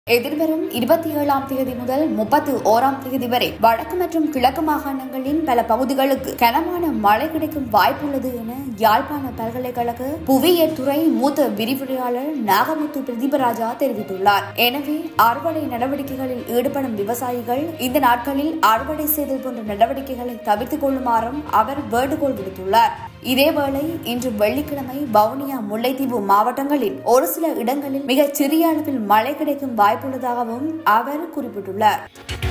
எதிர்வரும் இருபத்தி ஏழாம் தேதி முதல் முப்பத்து ஓராம் தேதி வரை வடக்கு மற்றும் கிழக்கு மாகாணங்களின் பல பகுதிகளுக்கு கனமான மழை கிடைக்கும் வாய்ப்புள்ளது என யாழ்ப்பாண பல்கலைக்கழக புவியியல் துறை மூத்த விரிவுரையாளர் நாகமுத்து பிரதீபராஜா தெரிவித்துள்ளார் எனவே அறுவடை நடவடிக்கைகளில் ஈடுபடும் விவசாயிகள் இந்த நாட்களில் அறுவடை செய்தல் போன்ற நடவடிக்கைகளை தவிர்த்துக் கொள்ளுமாறும் அவர் வேண்டுகோள் விடுத்துள்ளார் இதேவேளை இன்று வெள்ளிக்கிழமை வவுனியா முல்லைத்தீவு மாவட்டங்களில் ஒரு சில இடங்களில் மிகச் சிறிய அளவில் மழை கிடைக்கும் வாய்ப்புள்ளதாகவும் அவர் குறிப்பிட்டுள்ளார்